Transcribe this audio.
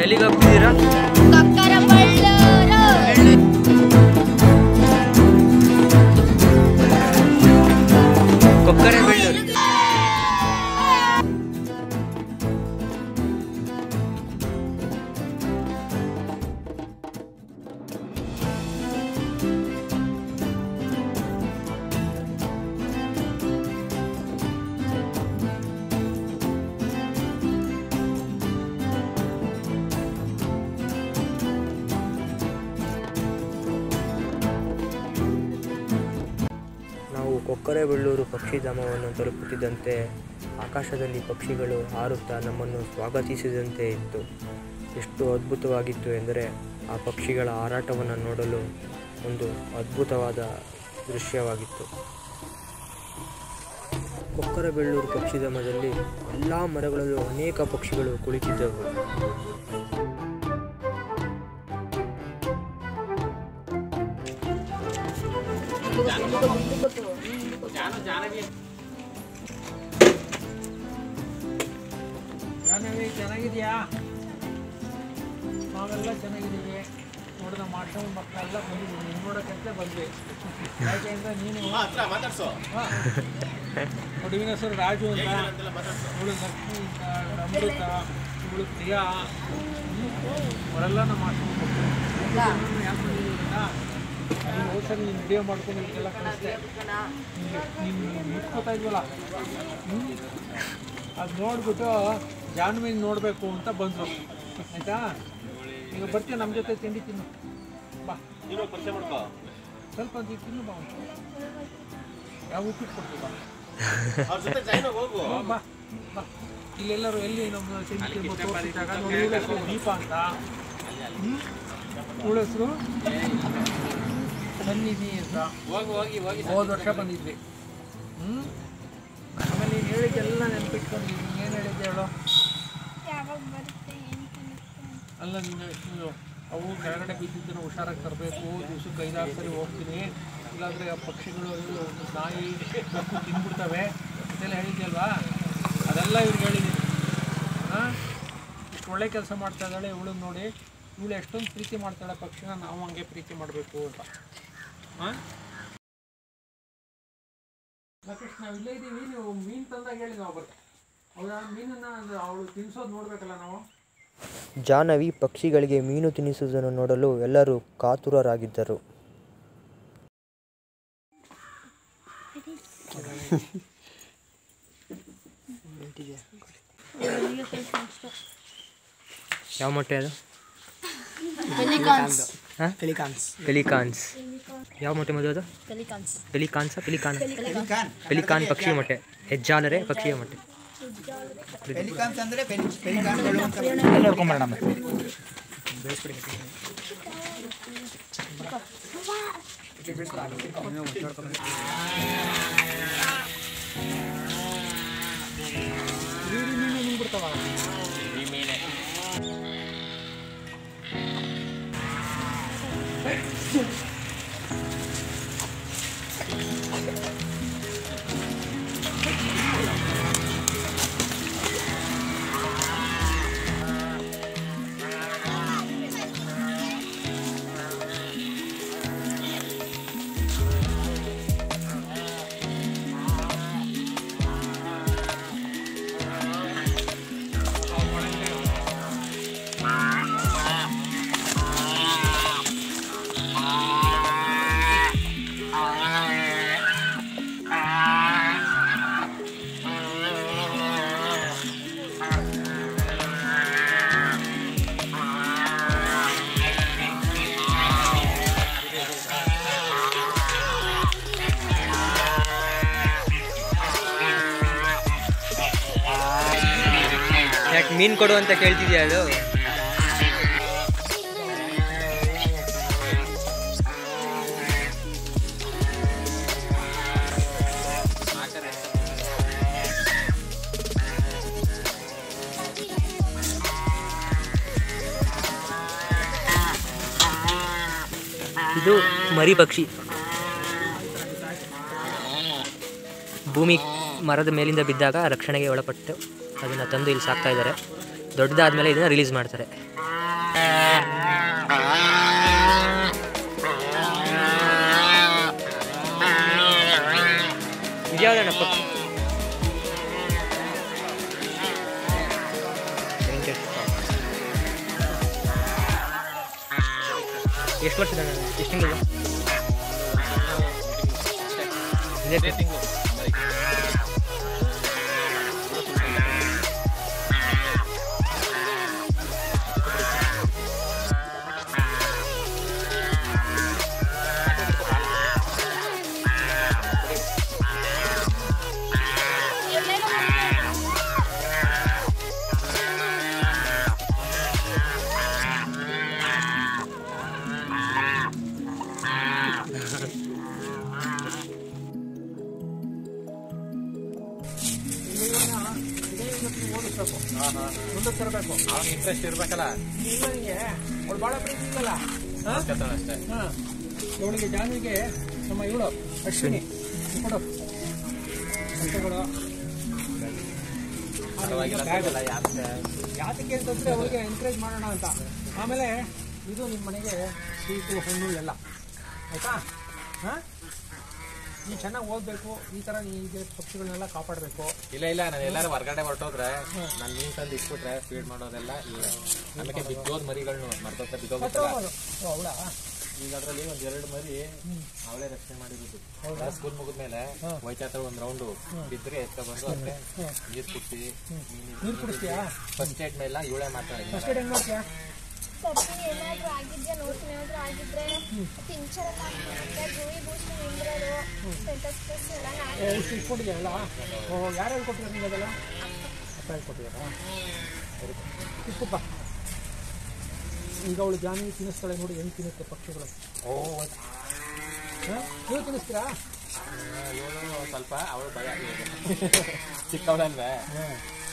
ಎಲ್ಲಿಗೆ ಹೋಗ್ತಿದ್ದೀರಾ ಕಕ್ಕರ ಬಳ್ಳೂರು ಕೊಕ್ಕರೆ ಬೆಳ್ಳೂರು ನಾವು ಕೊಕ್ಕರೆ ಬೆಳ್ಳೂರು ಪಕ್ಷಿಧಾಮವನ್ನು ತಲುಪುತ್ತಿದ್ದಂತೆ ಆಕಾಶದಲ್ಲಿ ಪಕ್ಷಿಗಳು ಹಾರುತ್ತಾ ನಮ್ಮನ್ನು ಸ್ವಾಗತಿಸಿದಂತೆ ಇತ್ತು ಎಷ್ಟು ಅದ್ಭುತವಾಗಿತ್ತು ಎಂದರೆ ಆ ಪಕ್ಷಿಗಳ ಹಾರಾಟವನ್ನು ನೋಡಲು ಒಂದು ಅದ್ಭುತವಾದ ದೃಶ್ಯವಾಗಿತ್ತು ಕೊಕ್ಕರೆ ಬೆಳ್ಳೂರು ಪಕ್ಷಿಧಾಮದಲ್ಲಿ ಎಲ್ಲ ಮರಗಳಲ್ಲೂ ಅನೇಕ ಪಕ್ಷಿಗಳು ಕುಳಿತಿದ್ದವು ಜಾಹ್ನವಿ ಚೆನ್ನಾಗಿದೆಯಾ ನಾವೆಲ್ಲ ಚೆನ್ನಾಗಿದ್ದೀವಿ ನೋಡಿದ ಮಾಸ್ಟರ್ ಮಕ್ಕಳೆಲ್ಲ ಬಂದಿದ್ದೀವಿ ನೀನು ನೋಡೋಕ್ಕಂತ ಬಂದ್ವಿ ಯಾಕೆಂದ್ರೆ ನೀನು ಹಾಂ ನೋಡಿ ಇವನ ಹೆಸರು ರಾಜು ಅಂತ ಇವಳು ಲಕ್ಷ್ಮಿ ಅಂತ ಇವಳು ಅಮೃತ ಇವಳು ಪ್ರಿಯಾ ಅವರೆಲ್ಲ ನಮ್ಮ ಮಾಸ್ಟರ್ ಮಕ್ಕಳು ಯಾಕೆ ಬಂದಿದ್ದೀವಿ ಗೊತ್ತಾ? ನೀನು ಹೋದ ಸರಿ ನೀನು ವಿಡಿಯೋ ಮಾಡ್ಕೊಂಡು ಇದೆಲ್ಲ ಕಳಿಸ್ದೆ ನಿಂಗೆ ನೀನು ಇಟ್ಕೋತಾ ಇದ್ವಲ್ಲ ಅದು ನೋಡ್ಬಿಟ್ಟು ಜಾನ್ವಿನ್ ನೋಡಬೇಕು ಅಂತ ಬಂದರು ಆಯಿತಾ ಈಗ ಬರ್ತೀಯ ನಮ್ಮ ಜೊತೆ ತಿಂಡಿ ತಿನ್ನು ಬಾ ಸ್ವಲ್ಪ ಹೊತ್ತಿಗೆ ತಿನ್ನು ಬಾ ಒಂದು. ಯಾವ ಉಪ್ಪಿಟ್ಟು ಕೊಡ್ತೀವಿ ಬಾ ಹ್ಮ್, ಬಾ ಬಾ ಇಲ್ಲೆಲ್ಲರೂ ಎಲ್ಲಿ ನಮ್ಮ ತಿಂಡಿ ತಿನ್ಬೋದು ತೋರಿಸಿದಾಗ ನೋಡಿ ಇವಳ ಹೆಸರು ದೀಪ ಅಂತ ಹ್ಞೂ ಇವಳ ಹೆಸರು ಸನ್ನಿಧಿ ಅಂತ ಹೋದ ವರ್ಷ ಬಂದಿದ್ವಿ ಹ್ಞೂ ಆಮೇಲೆ ನೀನು ಹೇಳಿದ್ದೆಲ್ಲ ನೆನ್ಪಿಟ್ಕೊಂಡಿದ್ದೀನಿ ಏನು ಹೇಳಿದ್ದೆ ಹೇಳು ಯಾವಾಗ ಬರುತ್ತೆ ಏನು ತಿನ್ನಿಸ್ತಾನೆ? ಅಲ್ಲ ನೀನು ನೀನು ಅವು ಕೆಳಗಡೆ ಬಿದ್ದಿದ್ದನ್ನು ಹುಷಾರಾಗಿ ತರಬೇಕು ದಿವ್ಸಕ್ಕೆ ಐದಾರು ಸರಿ ಹೋಗ್ತೀನಿ ಇಲ್ಲಾಂದರೆ ಆ ಪಕ್ಷಿಗಳು ಒಂದು ನಾಯಿ ಬೆಕ್ಕು ತಿಂದ್ಬಿಡ್ತವೆ ಅಂತೆಲ್ಲ ಹೇಳಿದ್ಯಲ್ವಾ ಅದೆಲ್ಲ ಇವ್ರಿಗೆ ಹೇಳಿದ್ದೀನಿ ಹಾಂ ಇಷ್ಟು ಒಳ್ಳೆ ಕೆಲಸ ಮಾಡ್ತಾ ಇದ್ದಾಳೆ ಇವಳನ್ನ ನೋಡಿ ಇವಳು ಎಷ್ಟೊಂದು ಪ್ರೀತಿ ಮಾಡ್ತಾಳೆ ಪಕ್ಷಿನ ನಾವು ಹಂಗೆ ಪ್ರೀತಿ ಮಾಡಬೇಕು ಅಂತ ಹಾಂ ರಾಕೇಶ್ ನಾವು ಇಲ್ಲೇ ಇದ್ದೀವಿ ನೀವು ಮೀನು ತಂದಾಗ ಹೇಳಿ ನಾವು ಬರ್ತೀವಿ ಹೌದಾ ಮೀನನ್ನು ಅವಳು ತಿನ್ಸೋದು ನೋಡ್ಬೇಕಲ್ಲ ನಾವು ಜಾಹ್ನವಿ ಪಕ್ಷಿಗಳಿಗೆ ಮೀನು ತಿನ್ನಿಸುವುದನ್ನು ನೋಡಲು ಎಲ್ಲರೂ ಕಾತುರರಾಗಿದ್ದರು ಯಾವ ಮೊಟ್ಟೆ ಅದು ಹಾಂ ಪೆಲಿಕಾನ್ಸ್ ಯಾವ ಮೊಟ್ಟೆ ಮದುವೆ ಅದು ಪೆಲಿಕಾನ್ಸ ಪೆಲಿಕಾನ್ ಪೆಲಿಕಾನ್ ಪಕ್ಷಿ ಮೊಟ್ಟೆ ಹೆಜ್ಜಾಲರೆ ಪಕ್ಷಿಯ ಮೊಟ್ಟೆ ಪೆಲಿಕಾನ್ಸ್ ಅಂದ್ರೆ ಪೆಲಿ ಪೆಲಿಕಾನ್ಗಳು ಅಂತ ನೋಡ್ಕೊಂಬರೋಣ ಯಾಕೆ ಮೀನು ಕೊಡು ಅಂತ ಕೇಳ್ತಿದ್ಯಾ ಅದು ಇದು ಮರಿ ಪಕ್ಷಿ ಭೂಮಿ ಮರದ ಮೇಲಿಂದ ಬಿದ್ದಾಗ ರಕ್ಷಣೆಗೆ ಒಳಪಟ್ಟು ಅದನ್ನು ತಂದು ಇಲ್ಲಿ ಸಾಕ್ತಾ ಇದ್ದಾರೆ ದೊಡ್ಡದಾದ್ಮೇಲೆ ಇದನ್ನು ರಿಲೀಸ್ ಮಾಡ್ತಾರೆ ಇದ್ಯಾವ್ದಣ್ಣ ಪಕ್ಷಿ ಎಷ್ಟು ವರ್ಷದ ಎಷ್ಟು ತಿಂಗಳು ಇದೇ ತಿಂಗಳು ಓದಿಸ್ಬೇಕು ಮುಂದಕ್ಕೆ ತರಬೇಕು ಅವ್ನಿಗೆ ಇಂಟ್ರೆಸ್ಟ್ ಇರ್ಬೇಕಲ್ಲ ಇಲ್ಲ ನಿಂಗೆ ಅವಳು ಭಾಳ ಪ್ರೀತಿ ಇಲ್ಲಲ್ಲ ನೋಡ್ಕೊತಾಳೆ ಅಷ್ಟೇ ಹಾಂ ಇವಳಿಗೆ ಜಾನ್ವಿಗೆ ನಮ್ಮ ಇವಳು ಅಶ್ವಿನಿ ಕೊಡು ಬಟ್ಟೆಗಳು ಪರವಾಗಿಲ್ಲ ಬ್ಯಾಗ್ ಸಿಗಲ್ಲ ಯಾಕೆ ಯಾತಕ್ಕೆ ಅಂತಂದ್ರೆ ಅವಳಿಗೆ ಎಂಕರೇಜ್ ಮಾಡೋಣ ಅಂತ ಆಮೇಲೆ ಇದು ನಿಮ್ಮ ಮನೆಗೆ ಸ್ವೀಟು ಹಣ್ಣು ಎಲ್ಲ ಆಯ್ತಾ ಹಾಂ ನೀನು ಚೆನ್ನಾಗಿ ಓದಬೇಕು ಈ ಥರ ಈ ಪಕ್ಷಿಗಳನ್ನೆಲ್ಲ ಕಾಪಾಡಬೇಕು ಇಲ್ಲ ಇಲ್ಲ ನಾನು ಎಲ್ಲಾರು ಹೊರಗಡೆ ಹೊರಟೋದ್ರೆ ನಾನು ನೀನ್ ತಂದು ಇಟ್ಬಿಟ್ರೆ ಫೀಡ್ ಮಾಡೋದೆಲ್ಲ ಈಗ ನಮಗೆ ಬಿದ್ದೋದ್ ಮರಿಗಳನ್ನ ಮರ್ತೋಗ್ತಾ ಬಿದ್ದೋಗುತ್ತಲ್ಲ ಓ ಅವಳ ಈಗ ಅದ್ರಲ್ಲಿ ಒಂದ್ ಎರಡು ಮರಿ ಅವಳೇ ರಕ್ಷಣೆ ಮಾಡಿರೋದು ಸ್ಕೂಲ್ ಮುಗಿದ್ಮೇಲೆ ಹೋಯ್ತಾ ಒಂದ್ ರೌಂಡು ಬಿದ್ರೆ ಎತ್ತ ಬಂದು ಅದಕ್ಕೆ ನೀರ್ ಕುಟ್ಟಿ ನೀರು ಕುಡಿಸ್ತೀಯಾ ಫಸ್ಟ್ ಏಡ್ ಮೇಲೆ ಇವಳೇ ಮಾತಾಡಿ ಫಸ್ಟ್ ಏಡ್ ಹೆಂಗೆ ಮಾಡ್ತೀಯಾ ಸರ್ತಿ ಏನಾದ್ರೂ ಆಗಿದ್ಯಾ ನೋಟ್ಸ್ ಏನಾದ್ರೂ ಆಗಿದ್ರೆ ಪಿಂಚರ್ ಎಲ್ಲ ಹಾಕ್ಬಿಡುತ್ತೆ ಜೂಯಿ ಬೂಸ್ಟ್ ನಿಂದ್ರರು ಸ್ಟೇಟಸ್ ಪ್ಲಸ್ ಎಲ್ಲ ನಾನು ಏ, ಇಷ್ಟು ಇಟ್ಕೊಂಡಿದ್ಯಲ್ಲ ಓ ಯಾರು ಹೇಳ್ಕೊಟ್ಟಿದ್ದಾರೆ ನಿಂಗೆ ಅದೆಲ್ಲ ಅಪ್ಪ ಹೇಳ್ಕೊಟ್ಟಿದ್ದಾರಾ ಸರಿ ಇಪ್ಪಪ್ಪ ಈಗ ಅವಳು ಜಾನ್ವಿ ತಿನ್ನಿಸ್ತಾಳೆ ನೋಡಿ ಹೆಂಗೆ ತಿನ್ನುತ್ತೆ ಪಕ್ಷಿಗಳು ಓ ಹಾಂ ನೀವು ತಿನ್ನಿಸ್ತೀರಾ ಇವಳು ಸ್ವಲ್ಪ ಅವಳು ಭಯ ಚಿಕ್ಕವಳಲ್ವೇ ಹಾಂ